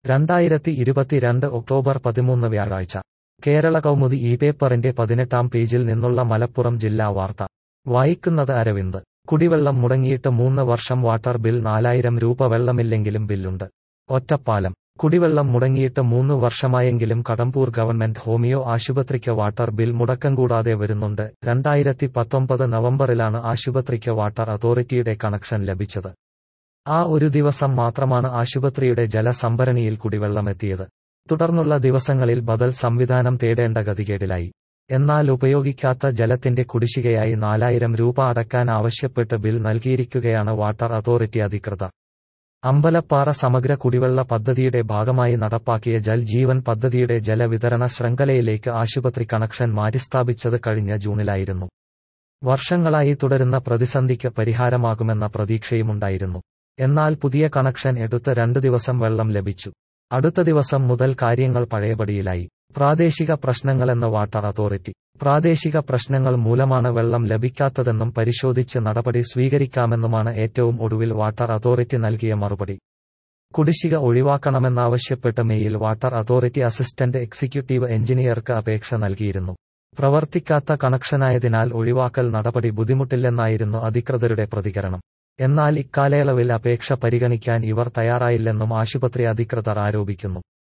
രണ്ടായിരത്തി ഇരുപത്തിരണ്ട് ഒക്ടോബർ പതിമൂന്ന് വ്യാഴാഴ്ച കേരള കൗമുദി ഈ പേപ്പറിന്റെ പതിനെട്ടാം പേജിൽ നിന്നുള്ള മലപ്പുറം ജില്ലാ വാർത്ത വായിക്കുന്നത് അരവിന്ദ് കുടിവെള്ളം മുടങ്ങിയിട്ട് മൂന്ന് വർഷം വാട്ടർ ബിൽ നാലായിരം രൂപ വെള്ളമില്ലെങ്കിലും ബില്ലുണ്ട് ഒറ്റപ്പാലം കുടിവെള്ളം മുടങ്ങിയിട്ട് മൂന്ന് വർഷമായെങ്കിലും കടമ്പൂർ ഗവൺമെന്റ് ഹോമിയോ ആശുപത്രിക്ക് വാട്ടർ ബിൽ മുടക്കം കൂടാതെ വരുന്നുണ്ട് രണ്ടായിരത്തി പത്തൊമ്പത് നവംബറിലാണ് ആശുപത്രിക്ക് വാട്ടർ അതോറിറ്റിയുടെ കണക്ഷൻ ലഭിച്ചത് ആ ഒരു ദിവസം മാത്രമാണ് ആശുപത്രിയുടെ ജലസംഭരണിയിൽ കുടിവെള്ളമെത്തിയത് തുടർന്നുള്ള ദിവസങ്ങളിൽ ബദൽ സംവിധാനം തേടേണ്ട ഗതികേടിലായി എന്നാൽ ഉപയോഗിക്കാത്ത ജലത്തിന്റെ കുടിശ്ശികയായി നാലായിരം രൂപ അടക്കാൻ ആവശ്യപ്പെട്ട് ബിൽ നൽകിയിരിക്കുകയാണ് വാട്ടർ അതോറിറ്റി അധികൃതർ അമ്പലപ്പാറ സമഗ്ര കുടിവെള്ള പദ്ധതിയുടെ ഭാഗമായി നടപ്പാക്കിയ ജൽ ജീവൻ പദ്ധതിയുടെ ജലവിതരണ ശൃംഖലയിലേക്ക് ആശുപത്രി കണക്ഷൻ മാറ്റിസ്ഥാപിച്ചത് കഴിഞ്ഞ ജൂണിലായിരുന്നു വർഷങ്ങളായി തുടരുന്ന പ്രതിസന്ധിക്ക് പരിഹാരമാകുമെന്ന പ്രതീക്ഷയുമുണ്ടായിരുന്നു എന്നാൽ പുതിയ കണക്ഷൻ എടുത്ത് രണ്ടു ദിവസം വെള്ളം ലഭിച്ചു അടുത്ത ദിവസം മുതൽ കാര്യങ്ങൾ പഴയപടിയിലായി പ്രാദേശിക പ്രശ്നങ്ങളെന്ന് വാട്ടർ അതോറിറ്റി പ്രാദേശിക പ്രശ്നങ്ങൾ മൂലമാണ് വെള്ളം ലഭിക്കാത്തതെന്നും പരിശോധിച്ച് നടപടി സ്വീകരിക്കാമെന്നുമാണ് ഏറ്റവും ഒടുവിൽ വാട്ടർ അതോറിറ്റി നൽകിയ മറുപടി കുടിശ്ശിക ഒഴിവാക്കണമെന്നാവശ്യപ്പെട്ട് mail water authority assistant executive എഞ്ചിനീയർക്ക് അപേക്ഷ നൽകിയിരുന്നു പ്രവർത്തിക്കാത്ത കണക്ഷനായതിനാൽ ഒഴിവാക്കൽ നടപടി ബുദ്ധിമുട്ടില്ലെന്നായിരുന്നു അധികൃതരുടെ പ്രതികരണം എന്നാൽ ഇക്കാലയളവിൽ അപേക്ഷ പരിഗണിക്കാൻ ഇവർ തയ്യാറായില്ലെന്നും ആശുപത്രി അധികൃതർ ആരോപിക്കുന്നു